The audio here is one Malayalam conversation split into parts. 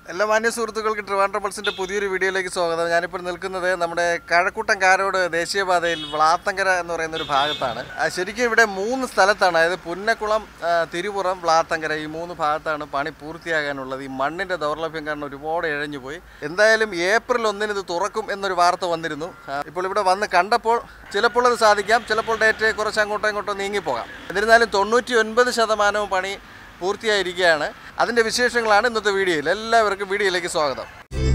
എല്ലാ മാന്യ സുഹൃത്തുക്കൾക്ക് ട്രിവാൻഡ്രം പൾസിൻ്റെ പുതിയൊരു വീഡിയോയിലേക്ക് സ്വാഗതം ഞാനിപ്പോൾ നിൽക്കുന്നത് നമ്മുടെ കഴക്കൂട്ടം കാരോട് ദേശീയപാതയിൽ വ്ളാത്തങ്കര എന്ന് പറയുന്ന ഒരു ഭാഗത്താണ് ആ, ശരിക്കും ഇവിടെ മൂന്ന് സ്ഥലത്താണ് അതായത് പുന്നക്കുളം ആ, തിരുപുറം വ്ളാത്തങ്കര ഈ മൂന്ന് ഭാഗത്താണ് പണി പൂർത്തിയാകാനുള്ളത് ഈ മണ്ണിൻ്റെ ദൗർലഭ്യം കാരണം ഒരുപാട് ഇഴഞ്ഞു പോയി എന്തായാലും ഏപ്രിൽ ഒന്നിന് ഇത് തുറക്കും എന്നൊരു വാർത്ത വന്നിരുന്നു ആ, ഇപ്പോൾ ഇവിടെ വന്ന് കണ്ടപ്പോൾ ചിലപ്പോൾ അത് സാധിക്കാം ചിലപ്പോൾ ഡേറ്റ് കുറച്ച് അങ്ങോട്ടോ ഇങ്ങോട്ടോ നീങ്ങിപ്പോകാം എന്നിരുന്നാലും തൊണ്ണൂറ്റി ഒൻപത് ശതമാനവും പണി പൂർത്തിയായിരിക്കുകയാണ് അതിൻ്റെ വിശേഷങ്ങളാണ് ഇന്നത്തെ വീഡിയോയിൽ എല്ലാവർക്കും വീഡിയോയിലേക്ക് സ്വാഗതം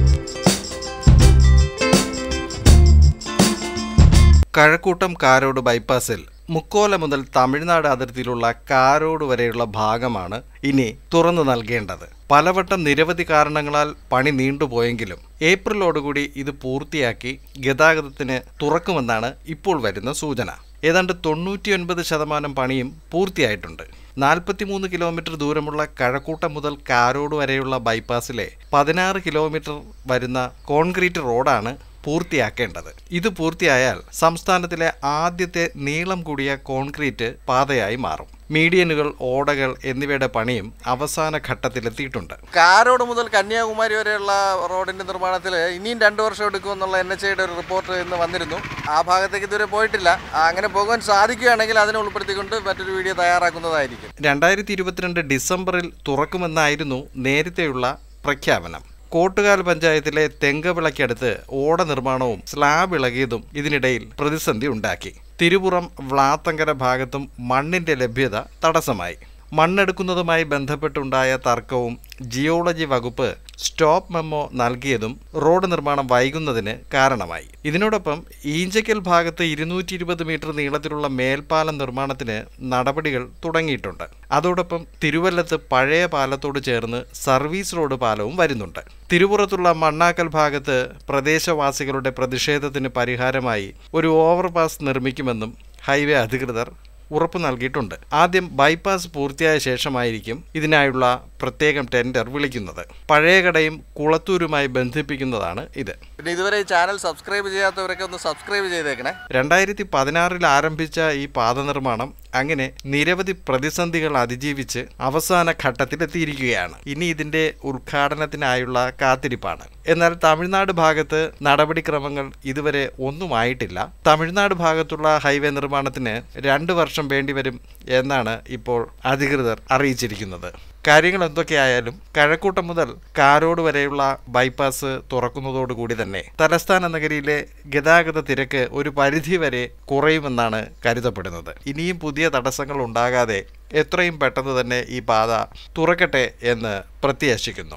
കഴക്കൂട്ടം കാരോട് ബൈപ്പാസിൽ മുക്കോല മുതൽ തമിഴ്നാട് അതിർത്തിയിലുള്ള കാരോട് വരെയുള്ള ഭാഗമാണ് ഇനി തുറന്നു നൽകേണ്ടത് പലവട്ടം നിരവധി കാരണങ്ങളാൽ പണി നീണ്ടുപോയെങ്കിലും ഏപ്രിലോടുകൂടി ഇത് പൂർത്തിയാക്കി ഗതാഗതത്തിന് തുറക്കുമെന്നാണ് ഇപ്പോൾ വരുന്ന സൂചന ഏതാണ്ട് തൊണ്ണൂറ്റിയൊൻപത് ശതമാനം പണിയും പൂർത്തിയായിട്ടുണ്ട് നാൽപ്പത്തിമൂന്ന് കിലോമീറ്റർ ദൂരമുള്ള കഴക്കൂട്ടം മുതൽ കാരോട് വരെയുള്ള ബൈപ്പാസിലെ പതിനാറ് കിലോമീറ്റർ വരുന്ന കോൺക്രീറ്റ് റോഡാണ് പൂർത്തിയാക്കേണ്ടത് ഇത് പൂർത്തിയായാൽ സംസ്ഥാനത്തിലെ ആദ്യത്തെ നീളം കൂടിയ കോൺക്രീറ്റ് പാതയായി മാറും മീഡിയനുകൾ ഓടകൾ എന്നിവയുടെ പണിയും അവസാന ഘട്ടത്തിലെത്തിയിട്ടുണ്ട് കാരോട് മുതൽ കന്യാകുമാരി വരെയുള്ള റോഡിന്റെ നിർമ്മാണത്തിൽ ഇനിയും രണ്ടു വർഷം എടുക്കുമെന്നുള്ള എൻ എച്ച് ഐയുടെ ഒരു റിപ്പോർട്ട് ഇന്ന് വന്നിരുന്നു ആ ഭാഗത്തേക്ക് ഇതുവരെ പോയിട്ടില്ല ആ, അങ്ങനെ പോകാൻ സാധിക്കുകയാണെങ്കിൽ അതിനെ ഉൾപ്പെടുത്തിക്കൊണ്ട് മറ്റൊരു വീഡിയോ തയ്യാറാക്കുന്നതായിരിക്കും രണ്ടായിരത്തി ഇരുപത്തിരണ്ട് ഡിസംബറിൽ തുറക്കുമെന്നായിരുന്നു നേരത്തെയുള്ള പ്രഖ്യാപനം കോട്ടുകാൽ പഞ്ചായത്തിലെ തെങ്കവിളക്കടുത്ത് ഓട നിർമ്മാണവും സ്ലാബ് ഇളകിയതും ഇതിനിടയിൽ പ്രതിസന്ധി ഉണ്ടാക്കി തിരുപുറം വ്ളാത്തങ്കര ഭാഗത്തും മണ്ണിന്റെ ലഭ്യത തടസ്സമായി മണ്ണെടുക്കുന്നതുമായി ബന്ധപ്പെട്ടുണ്ടായ തർക്കവും ജിയോളജി വകുപ്പ് സ്റ്റോപ്പ് മെമ്മോ നൽകിയതും റോഡ് നിർമ്മാണം വൈകുന്നതിന് കാരണമായി ഇതിനോടൊപ്പം ഈഞ്ചക്കൽ ഭാഗത്ത് ഇരുന്നൂറ്റി ഇരുപത് മീറ്റർ നീളത്തിലുള്ള മേൽപ്പാലം നിർമ്മാണത്തിന് നടപടികൾ തുടങ്ങിയിട്ടുണ്ട് അതോടൊപ്പം തിരുവല്ലത്ത് പഴയ പാലത്തോട് ചേർന്ന് സർവീസ് റോഡ് പാലവും വരുന്നുണ്ട് തിരുപുറത്തുള്ള മണ്ണാക്കൽ ഭാഗത്ത് പ്രദേശവാസികളുടെ പ്രതിഷേധത്തിന് പരിഹാരമായി ഒരു ഓവർപാസ് നിർമ്മിക്കുമെന്നും ഹൈവേ അധികൃതർ ഉറപ്പു നൽകിയിട്ടുണ്ട് ആദ്യം ബൈപ്പാസ് പൂർത്തിയായ ശേഷമായിരിക്കും ഇതിനായുള്ള പ്രത്യേകം ടെൻഡർ വിളിക്കുന്നത് പഴയകടയും കുളത്തൂരുമായി ബന്ധിപ്പിക്കുന്നതാണ് ഇത് പിന്നെ ഇതുവരെ ഈ ചാനൽ സബ്സ്ക്രൈബ് ചെയ്യാത്തവരൊക്കെ ഒന്ന് സബ്സ്ക്രൈബ് ചെയ്തേക്കണേ രണ്ടായിരത്തി പതിനാറിൽ ആരംഭിച്ച ഈ പാത നിർമ്മാണം അങ്ങനെ നിരവധി പ്രതിസന്ധികൾ അതിജീവിച്ച് അവസാന ഘട്ടത്തിലെത്തിയിരിക്കുകയാണ് ഇനി ഇതിന്റെ ഉദ്ഘാടനത്തിനായുള്ള കാത്തിരിപ്പാണ് എന്നാൽ തമിഴ്നാട് ഭാഗത്ത് നടപടിക്രമങ്ങൾ ഇതുവരെ ഒന്നുമായിട്ടില്ല തമിഴ്നാട് ഭാഗത്തുള്ള ഹൈവേ നിർമ്മാണത്തിന് രണ്ട് വർഷം വേണ്ടിവരും എന്നാണ് ഇപ്പോൾ അധികൃതർ അറിയിച്ചിരിക്കുന്നത് കാര്യങ്ങൾ എന്തൊക്കെയായാലും കഴക്കൂട്ടം മുതൽ കാരോട് വരെയുള്ള ബൈപ്പാസ് തുറക്കുന്നതോടുകൂടി തന്നെ തലസ്ഥാന നഗരിയിലെ ഗതാഗത തിരക്ക് ഒരു പരിധി വരെ കുറയുമെന്നാണ് കരുതപ്പെടുന്നത് ഇനിയും പുതിയ തടസ്സങ്ങൾ ഉണ്ടാകാതെ എത്രയും പെട്ടെന്ന് തന്നെ ഈ പാത തുറക്കട്ടെ എന്ന് പ്രത്യാശിക്കുന്നു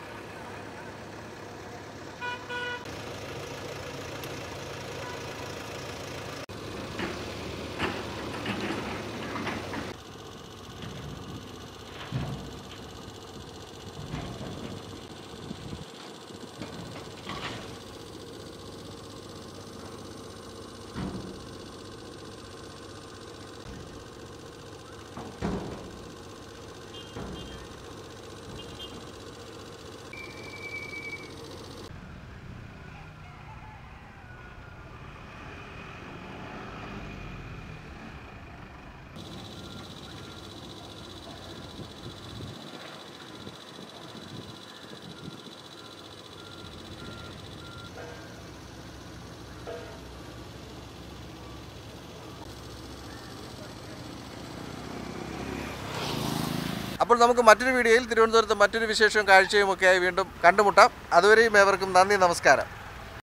അപ്പോൾ നമുക്ക് മറ്റൊരു വീഡിയോയിൽ തിരുവനന്തപുരത്ത് മറ്റൊരു വിശേഷവും കാഴ്ചയും ഒക്കെയായി വീണ്ടും കണ്ടുമുട്ടാം അതുവരെയും ഏവർക്കും നന്ദി നമസ്കാരം